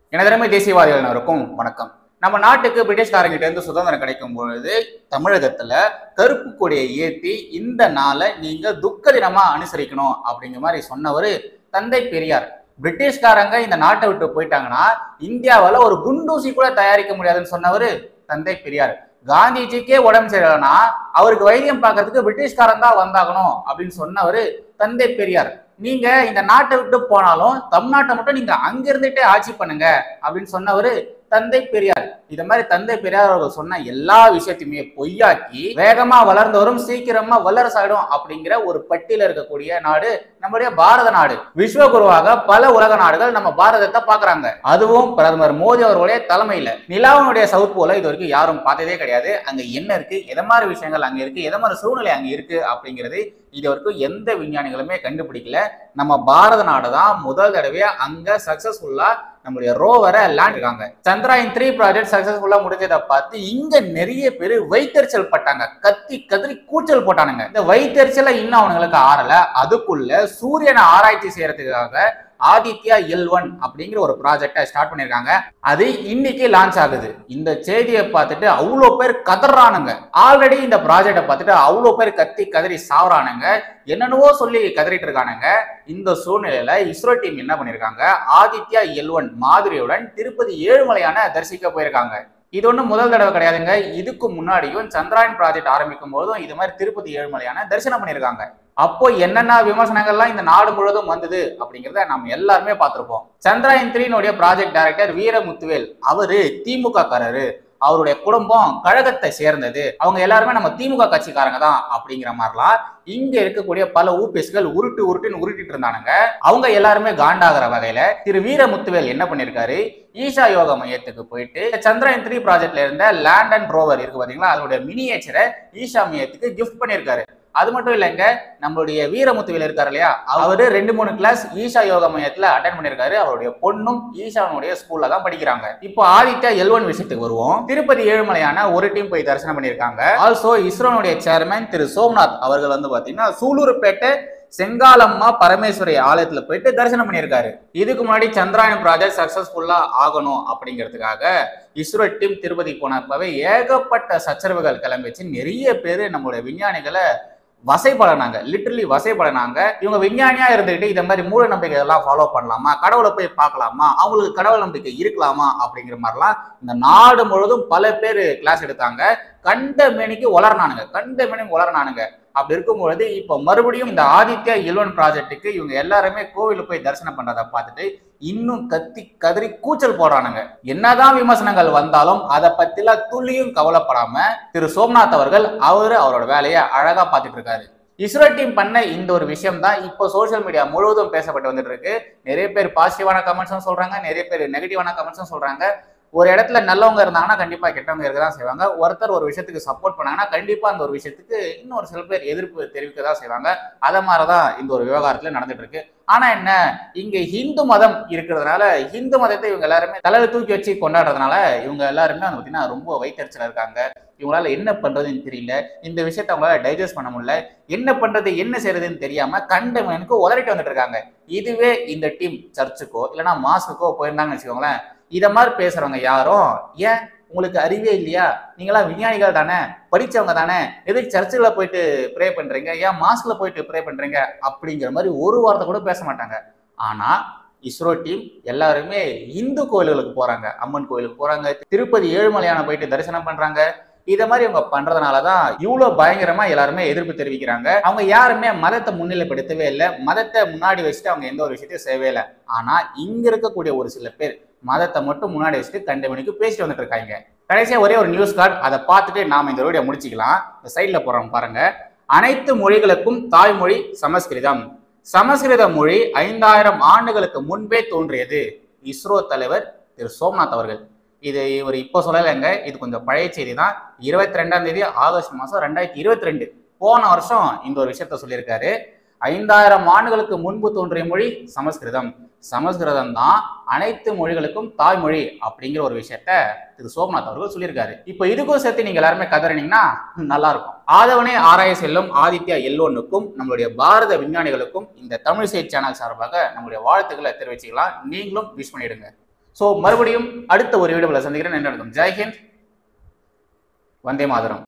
எனதரமை தேசியவாதிகள் அனைவருக்கும் வணக்கம் நம்ம நாட்டுக்கு பிரிட்டிஷ்காரங்கிட்ட இருந்து சுதந்திரம் கிடைக்கும் பொழுது தமிழகத்துல கருப்பு கொடியை ஏற்றி இந்த நாளை நீங்க துக்க தினமா அனுசரிக்கணும் அப்படிங்கிற மாதிரி சொன்னவர் தந்தை பெரியார் பிரிட்டிஷ்காரங்க இந்த நாட்டை விட்டு போயிட்டாங்கன்னா இந்தியாவால ஒரு குண்டூசி கூட தயாரிக்க முடியாதுன்னு சொன்னவர் தந்தை பெரியார் காந்திஜிக்கே உடம்பு சரியில்லைன்னா அவருக்கு வைத்தியம் பார்க்கறதுக்கு பிரிட்டிஷ்காரன் தான் வந்தாகணும் அப்படின்னு சொன்னவர் தந்தை பெரியார் நீங்க இந்த நாட்டை விட்டு போனாலும் தமிழ்நாட்டை மட்டும் நீங்க அங்க இருந்துட்டே ஆட்சி பண்ணுங்க அப்படின்னு சொன்னவரு தந்தை பெரியார் இத மாதிரி தந்தை பெரியார் அவர்கள் சொன்ன எல்லா விஷயத்தையுமே பொய்யாக்கி வேகமா வளர்ந்தவரும் சீக்கிரமா வல்லரசாயிடும் அப்படிங்கிற ஒரு பட்டியல இருக்கக்கூடிய நாடு நம்முடைய பாரத நாடு விஸ்வகுருவாக பல உலக நாடுகள் நம்ம பாரதத்தை பாக்குறாங்க அதுவும் பிரதமர் மோடி அவர்களுடைய தலைமையில நிலாவனுடைய சவுத் போல இது வரைக்கும் யாரும் பார்த்ததே கிடையாது அங்க என்ன இருக்கு எதை மாதிரி விஷயங்கள் அங்க இருக்கு எதை மாதிரி சூழ்நிலை அங்க இருக்கு அப்படிங்கிறது இது வரைக்கும் எந்த விஞ்ஞானிகளுமே கண்டுபிடிக்கல நம்ம பாரத நாடு தான் முதல் தடவையா அங்க சக்சஸ்ஃபுல்லா நம்மளுடைய ரோவரை லேண்ட் இருக்காங்க சந்திராயன் த்ரீ ப்ராஜெக்ட் சக்சஸ்ஃபுல்லா முடிஞ்சதை பார்த்து இங்க நிறைய பேர் வைத்தறிச்சல் பட்டாங்க கத்தி கதறி கூச்சல் போட்டானுங்க இந்த வைத்தறிச்சல இன்னும் அவனுங்களுக்கு ஆறல அதுக்குள்ள சூரியனை ஆராய்ச்சி செய்யறதுக்காக ஆதித்யா எல் ஒன் அப்படிங்கிற ஒரு ப்ராஜெக்டை ஸ்டார்ட் பண்ணியிருக்காங்க அது இன்னைக்கு லான்ச் ஆகுது இந்த செய்தியை பார்த்துட்டு அவ்வளோ பேர் கதறானுங்க ஆல்ரெடி இந்த ப்ராஜெக்டை பார்த்துட்டு அவ்வளோ பேர் கத்தி கதறி சாவறானுங்க என்னென்னவோ சொல்லி கதறிட்டு இருக்கானுங்க இந்த சூழ்நிலையில இஸ்ரோ டீம் என்ன பண்ணிருக்காங்க ஆதித்யா எல் ஒன் மாதிரியுடன் திருப்பதி ஏழுமலையான தரிசிக்க போயிருக்காங்க இது ஒன்றும் முதல் தடவை கிடையாதுங்க இதுக்கு முன்னாடியும் சந்திராயன் ப்ராஜெக்ட் ஆரம்பிக்கும் போதும் இது மாதிரி திருப்பதி ஏழுமலையான தரிசனம் பண்ணியிருக்காங்க அப்போ என்னென்ன விமர்சனங்கள்லாம் இந்த நாடு முழுவதும் வந்தது அப்படிங்கிறத நம்ம எல்லாருமே பார்த்திருப்போம் சந்திராயன் த்ரீனுடைய ப்ராஜெக்ட் டைரக்டர் வீரமுத்துவேல் அவரு திமுக காரரு அவருடைய குடும்பம் கழகத்தை சேர்ந்தது அவங்க எல்லாருமே நம்ம திமுக கட்சிக்காரங்க தான் அப்படிங்கிற மாதிரிலாம் இங்க இருக்கக்கூடிய பல ஊபிஎஸ்கள் உருட்டு உருட்டுன்னு உருட்டிட்டு இருந்தானுங்க அவங்க எல்லாருமே காண்டாகிற வகையில திரு வீரமுத்துவேல் என்ன பண்ணிருக்காரு ஈஷா யோகா மையத்துக்கு போயிட்டு சந்திரயன் த்ரீ ப்ராஜெக்ட்ல இருந்த லேண்ட் அண்ட் ரோவர் இருக்கு பாத்தீங்களா அதோட மினியேச்சரை ஈஷா மையத்துக்கு கிஃப்ட் பண்ணிருக்காரு அது மட்டும் இல்லைங்க நம்மளுடைய வீரமுத்துவில் இருக்காரு இல்லையா அவரு ரெண்டு மூணு கிளாஸ் ஈஷா யோகா மையத்துல அட்டன் பண்ணிருக்காரு அவருடைய பொண்ணும் ஈஷானுடைய ஸ்கூல்ல தான் படிக்கிறாங்க இப்போ ஆதித்யா எல்வன் விஷயத்துக்கு வருவோம் திருப்பதி ஏழுமலையான ஒரு டீம் போய் தரிசனம் பண்ணியிருக்காங்க ஆல்சோ இஸ்ரோனுடைய சேர்மன் திரு சோம்நாத் அவர்கள் வந்து பாத்தீங்கன்னா சூலூர்பேட்டை செங்காலம்மா பரமேஸ்வரி ஆலயத்துல போயிட்டு தரிசனம் பண்ணியிருக்காரு இதுக்கு முன்னாடி சந்திராயன் ப்ராஜெக்ட் சக்சஸ்ஃபுல்லா ஆகணும் அப்படிங்கிறதுக்காக இஸ்ரோ டீம் திருப்பதி போனப்பவே ஏகப்பட்ட சச்சரவுகள் கிளம்பிச்சு நிறைய பேர் நம்மளுடைய விஞ்ஞானிகளை வசைப்படனாங்க லிட்டரலி வசைப்படனாங்க இவங்க விஞ்ஞானியா இருந்துகிட்டு இந்த மாதிரி மூட நம்பிக்கை எல்லாம் ஃபாலோ பண்ணலாமா கடவுளை போய் பார்க்கலாமா அவங்களுக்கு கடவுள் நம்பிக்கை இருக்கலாமா அப்படிங்கிற மாதிரிலாம் இந்த நாடு முழுவதும் பல பேர் கிளாஸ் எடுத்தாங்க கண்ட மேனிக்கு வளர்னானுங்க கண்ட மேனிக்கு வளர்னானுங்க அப்படி இருக்கும் பொழுது இப்போ மறுபடியும் இந்த ஆதித்யா இல்வன் ப்ராஜெக்ட்டுக்கு இவங்க எல்லாருமே கோவிலுக்கு போய் தரிசனம் பண்றதை பார்த்துட்டு இன்னும் கத்தி கதறி கூச்சல் போடுறானுங்க என்னதான் விமர்சனங்கள் வந்தாலும் அதை பத்திலாம் துளியும் கவலைப்படாம திரு சோம்நாத் அவர்கள் அவரு அவரோட வேலையை அழகா பார்த்துட்டு இருக்காரு இஸ்ரோ டீம் பண்ண இந்த ஒரு விஷயம் தான் இப்போ சோஷியல் மீடியா முழுவதும் பேசப்பட்டு வந்துட்டு இருக்கு நிறைய பேர் பாசிட்டிவான கமெண்ட்ஸும் சொல்றாங்க நிறைய பேர் நெகட்டிவான கமெண்ட்ஸும் சொல்றாங்க ஒரு இடத்துல நல்லவங்க இருந்தாங்கன்னா கண்டிப்பா கெட்டவங்க இருக்க தான் செய்வாங்க ஒருத்தர் ஒரு விஷயத்துக்கு சப்போர்ட் பண்ணாங்கன்னா கண்டிப்பா அந்த ஒரு விஷயத்துக்கு இன்னொரு சில பேர் எதிர்ப்பு தெரிவிக்க தான் செய்வாங்க அதை மாதிரிதான் இந்த ஒரு விவகாரத்துல நடந்துட்டு இருக்கு ஆனா என்ன இங்க ஹிந்து மதம் இருக்கிறதுனால ஹிந்து மதத்தை இவங்க எல்லாருமே தலையில தூக்கி வச்சு கொண்டாடுறதுனால இவங்க எல்லாருமே வந்து பார்த்தீங்கன்னா ரொம்ப வைத்தறிச்சல இருக்காங்க இவங்களால என்ன பண்றதுன்னு தெரியல இந்த விஷயத்த அவங்களால டைஜஸ்ட் பண்ண முடியல என்ன பண்றது என்ன செய்யறதுன்னு தெரியாம கண்டவனுக்கு உதறிட்டு வந்துட்டு இருக்காங்க இதுவே இந்த டீம் சர்ச்சுக்கோ இல்லைன்னா மாஸ்க்குக்கோ போயிருந்தாங்கன்னு வச்சுக்கோங்களேன் இத மாதிரி பேசுறவங்க யாரும் ஏன் உங்களுக்கு அறிவே இல்லையா நீங்களாம் விஞ்ஞானிகள் தானே படிச்சவங்க தானே எதுக்கு சர்ச்சில் போயிட்டு ப்ரே பண்றீங்க ஏன் மாஸ்க்ல போயிட்டு ப்ரே பண்றீங்க அப்படிங்கிற மாதிரி ஒரு வார்த்தை கூட பேச மாட்டாங்க ஆனா இஸ்ரோ டீம் எல்லாருமே இந்து கோயில்களுக்கு போறாங்க அம்மன் கோயிலுக்கு போறாங்க திருப்பதி ஏழுமலையான போயிட்டு தரிசனம் பண்றாங்க இத மாதிரி அவங்க பண்றதுனால தான் இவ்வளவு பயங்கரமா எல்லாருமே எதிர்ப்பு தெரிவிக்கிறாங்க அவங்க யாருமே மதத்தை முன்னிலைப்படுத்தவே இல்லை மதத்தை முன்னாடி வச்சுட்டு அவங்க எந்த ஒரு விஷயத்தையும் செய்யவே இல்லை ஆனா இங்க இருக்கக்கூடிய ஒரு சில பேர் மதத்தை மட்டும் முன்னாடி வச்சுட்டு கண்ட மணிக்கு பேசிட்டு வந்துட்டு இருக்காங்க கடைசியா ஒரே ஒரு நியூஸ் கார்டு அதை பார்த்துட்டு நாம இந்த வீடியோ முடிச்சுக்கலாம் இந்த சைட்ல போறோம் பாருங்க அனைத்து மொழிகளுக்கும் தாய்மொழி சமஸ்கிருதம் சமஸ்கிருத மொழி ஐந்தாயிரம் ஆண்டுகளுக்கு முன்பே தோன்றியது இஸ்ரோ தலைவர் திரு சோம்நாத் அவர்கள் இது இவர் இப்போ சொல்லலைங்க இது கொஞ்சம் பழைய செய்தி தான் இருபத்தி ரெண்டாம் தேதி ஆகஸ்ட் மாதம் ரெண்டாயிரத்தி இருபத்தி ரெண்டு போன வருஷம் இந்த ஒரு விஷயத்த சொல்லியிருக்காரு ஐந்தாயிரம் ஆண்டுகளுக்கு முன்பு தோன்றிய மொழி சமஸ்கிருதம் சமஸ்கிருதம் தான் அனைத்து மொழிகளுக்கும் தாய்மொழி அப்படிங்கிற ஒரு விஷயத்த திரு சோம்நாத் அவர்கள் சொல்லியிருக்காரு இப்போ இதுக்கும் சேர்த்து நீங்க எல்லாருமே கதறினீங்கன்னா நல்லா இருக்கும் ஆதவனே ஆராய செல்லும் ஆதித்யா எல்லோனுக்கும் நம்மளுடைய பாரத விஞ்ஞானிகளுக்கும் இந்த தமிழ் செய்தி சேனல் சார்பாக நம்மளுடைய வாழ்த்துக்களை தெரிவிச்சுக்கலாம் நீங்களும் விஷ் பண்ணிடுங்க ஸோ மறுபடியும் அடுத்த ஒரு வீடியோவில் சந்திக்கிறேன் என்ன நடக்கும் ஜெய்ஹிந்த் வந்தே மாதரம்